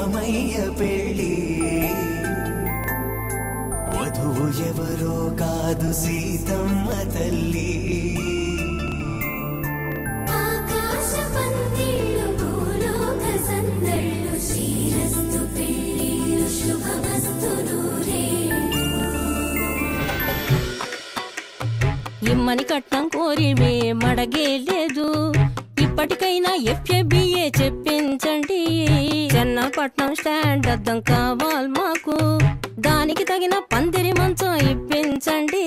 రామయ్య పెళ్ళి వధువు ఎవరో కాదు సీతమ్మ తల్లి ఆకాశ పందిళ్ళు భూలోక సందళ్ళు శ్రీరస్తు పెళ్ళిళ్ళు శుభమస్తు నూరే ఇమ్మని కట్నం కోరి మే మడగే లేదు ఇప్పటికైనా ఎఫ్ఏబిఏ చెప్పించండి చెన్నపట్నం స్టాండ్ అద్దం కావాలి మాకు దానికి తగిన పందిరి మంచం ఇప్పించండి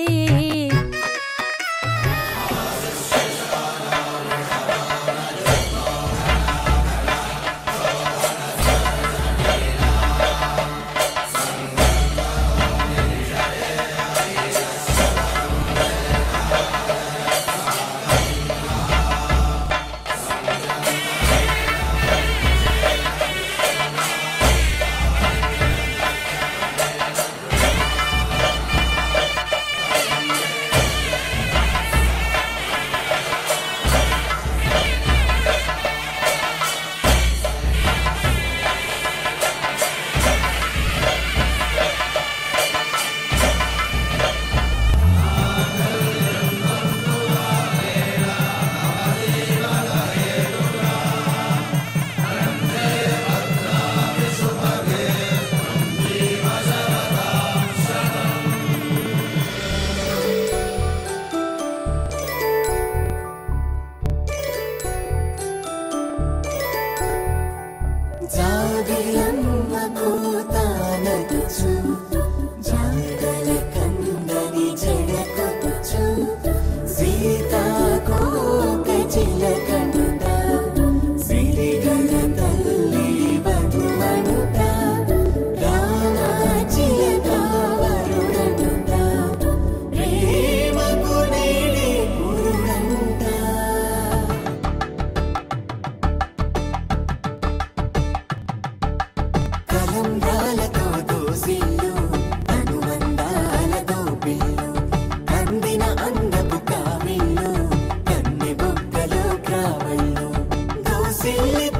జాబిలమ్మ కూతానదుచు జాడల కందని జడకొట్టుచు సీతాకోక చిలకనుట సిరిగల తల్లి వధువనుట రామాచిలక వరుడనుట ప్రేమకు నేడే పురుడంట కలంబ్రాలతో దోసిల్లు అనుబంధాలతో పిల్లు అందిన అందపు కావిళ్ళు కన్నె బొక్కలో క్రావళ్ళు దోసిల్లి